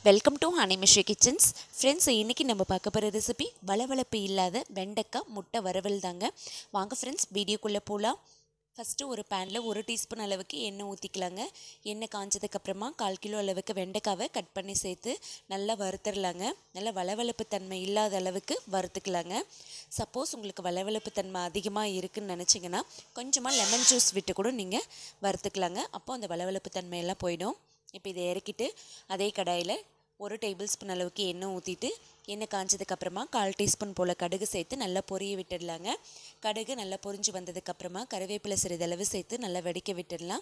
welcome to Hanimishi kitchens friends இன்றைக்கி நம்ம பார்க்க போகிற ரெசிபி வளவளப்பு இல்லாத வெண்டைக்காய் முட்டை வறுவல் தாங்க வாங்க ஃப்ரெண்ட்ஸ் வீடியோக்குள்ளே போகலாம் ஃபஸ்ட்டு ஒரு பேனில் ஒரு டீஸ்பூன் அளவுக்கு எண்ணெய் ஊற்றிக்கலாங்க எண்ணெய் காஞ்சதுக்கப்புறமா கால் கிலோ அளவுக்கு வெண்டைக்காவை கட் பண்ணி சேர்த்து நல்லா வறுத்துடலாங்க நல்லா வளவளப்பு தன்மை இல்லாத அளவுக்கு வறுத்துக்கலாங்க சப்போஸ் உங்களுக்கு வளவளப்பு தன்மை அதிகமாக இருக்குதுன்னு நினச்சிங்கன்னா கொஞ்சமாக லெமன் ஜூஸ் விட்டு கூட நீங்கள் வறுத்துக்கலாங்க அப்போ அந்த வளவளப்பு தன்மையெல்லாம் போயிடும் இப்போ இதை இறக்கிட்டு அதே கடாயில் ஒரு டேபிள் ஸ்பூன் அளவுக்கு எண்ணெய் ஊற்றிட்டு எண்ணெய் காஞ்சதுக்கப்புறமா கால் டீஸ்பூன் போல் கடுகு சேர்த்து நல்லா பொரிய விட்டுடலாங்க கடுகு நல்லா பொரிஞ்சு வந்ததுக்கப்புறமா கருவேப்பிலை சிறிதளவு சேர்த்து நல்லா வெடிக்க விட்டுடலாம்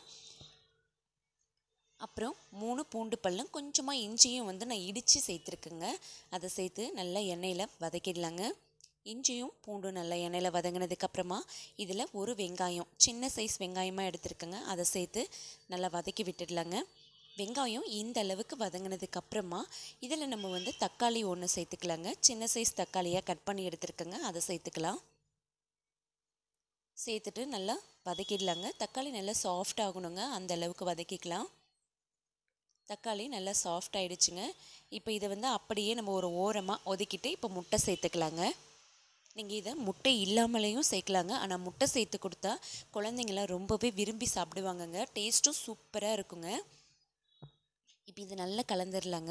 அப்புறம் மூணு பூண்டு பல்லும் கொஞ்சமாக இஞ்சியும் வந்து நான் இடித்து சேர்த்துருக்குங்க அதை சேர்த்து நல்லா எண்ணெயில் வதக்கிடலாங்க இஞ்சியும் பூண்டும் நல்லா எண்ணெயில் வதங்கினதுக்கப்புறமா இதில் ஒரு வெங்காயம் சின்ன சைஸ் வெங்காயமாக எடுத்துருக்கேங்க அதை சேர்த்து நல்லா வதக்கி விட்டுடலாங்க வெங்காயம் இந்த அளவுக்கு வதங்கினதுக்கு அப்புறமா இதில் நம்ம வந்து தக்காளி ஒன்று சேர்த்துக்கலாங்க சின்ன சைஸ் தக்காளியாக கட் பண்ணி எடுத்துருக்கோங்க அதை சேர்த்துக்கலாம் சேர்த்துட்டு நல்லா வதக்கிடலாங்க தக்காளி நல்லா சாஃப்ட் ஆகணுங்க அந்த அளவுக்கு வதக்கிக்கலாம் தக்காளி நல்லா சாஃப்ட் ஆகிடுச்சுங்க இப்போ இதை வந்து அப்படியே நம்ம ஒரு ஓரமாக ஒதுக்கிட்டு இப்போ முட்டை சேர்த்துக்கலாங்க நீங்கள் இதை முட்டை இல்லாமலேயும் சேர்க்கலாங்க ஆனால் முட்டை சேர்த்து கொடுத்தா குழந்தைங்களாம் ரொம்பவே விரும்பி சாப்பிடுவாங்கங்க டேஸ்ட்டும் சூப்பராக இருக்குங்க இப்போ இது நல்லா கலந்துடலாங்க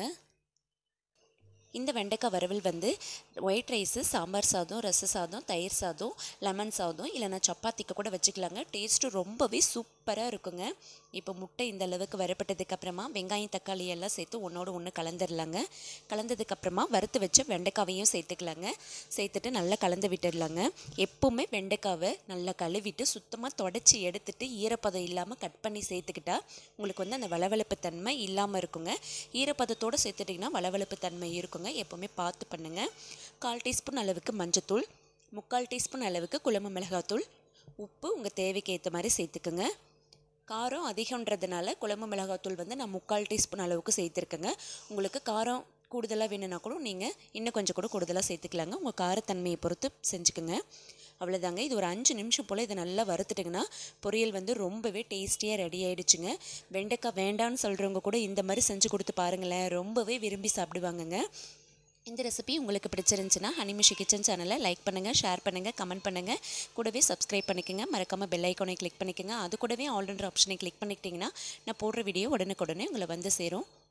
இந்த வெண்டைக்காய் வறுவல் வந்து ஒயிட் ரைஸு சாம்பார் சாதம் ரச சாதம் தயிர் சாதம் லெமன் சாதம் இல்லைனா சப்பாத்திக்கு கூட வச்சுக்கலாங்க டேஸ்ட்டு ரொம்பவே சூப்பராக இருக்குங்க இப்போ முட்டை இந்த அளவுக்கு வரப்பட்டதுக்கப்புறமா வெங்காயம் தக்காளி எல்லாம் சேர்த்து ஒன்றோடு ஒன்று கலந்துடலாங்க கலந்ததுக்கப்புறமா வறுத்து வச்ச வெண்டைக்காவையும் சேர்த்துக்கலாங்க சேர்த்துட்டு நல்லா கலந்து விட்டுடலாங்க எப்போவுமே வெண்டைக்காவை நல்லா கழுவிட்டு சுத்தமாக தொடச்சி எடுத்துட்டு ஈரப்பதம் இல்லாமல் கட் பண்ணி சேர்த்துக்கிட்டா உங்களுக்கு வந்து அந்த வளவளப்பு தன்மை இல்லாமல் இருக்குங்க ஈரப்பதத்தோடு சேர்த்துட்டிங்கன்னா வளவளப்பு தன்மை இருக்குங்க எப்போவுமே பார்த்து பண்ணுங்கள் கால் டீஸ்பூன் அளவுக்கு மஞ்சத்தூள் முக்கால் டீஸ்பூன் அளவுக்கு குழம்பு மிளகாத்தூள் உப்பு உங்கள் தேவைக்கு ஏற்ற மாதிரி சேர்த்துக்குங்க காரம் அதிகன்றதுனால குழம்பு மிளகாத்தூள் வந்து நான் முக்கால் டீஸ்பூன் அளவுக்கு சேர்த்துருக்கேங்க உங்களுக்கு காரம் கூடுதலாக வேணும்னா கூட நீங்கள் இன்னும் கொஞ்சம் கூட கூடுதலாக சேர்த்துக்கலாங்க உங்கள் காரத்தன்மையை பொறுத்து செஞ்சுக்கோங்க அவ்வளோதாங்க இது ஒரு அஞ்சு நிமிஷம் போல் இதை நல்லா வறுத்துட்டிங்கன்னா பொரியல் வந்து ரொம்பவே டேஸ்டியாக ரெடி ஆகிடுச்சுங்க வெண்டைக்காய் வேண்டான்னு சொல்கிறவங்க கூட இந்த மாதிரி செஞ்சு கொடுத்து பாருங்களேன் ரொம்பவே விரும்பி சாப்பிடுவாங்கங்க இந்த ரெசிபி உங்களுக்கு பிடிச்சிருந்துச்சுன்னா ஹனிமிஷி கிச்சன் சேனலை லைக் பண்ணுங்கள் ஷேர் பண்ணுங்கள் கமெண்ட் பண்ணுங்கள் கூடவே சப்ஸ்கிரைப் பண்ணிக்கோங்க மறக்காமல் பெல் ஐக்கானை கிளிக் பண்ணிக்கோங்க அது கூடவே ஆல்ரெண்டர் ஆப்ஷனை கிளிக் பண்ணிக்கிட்டிங்கன்னா நான் போடுற வீடியோ உடனுக்குடனே உங்களை வந்து சேரும்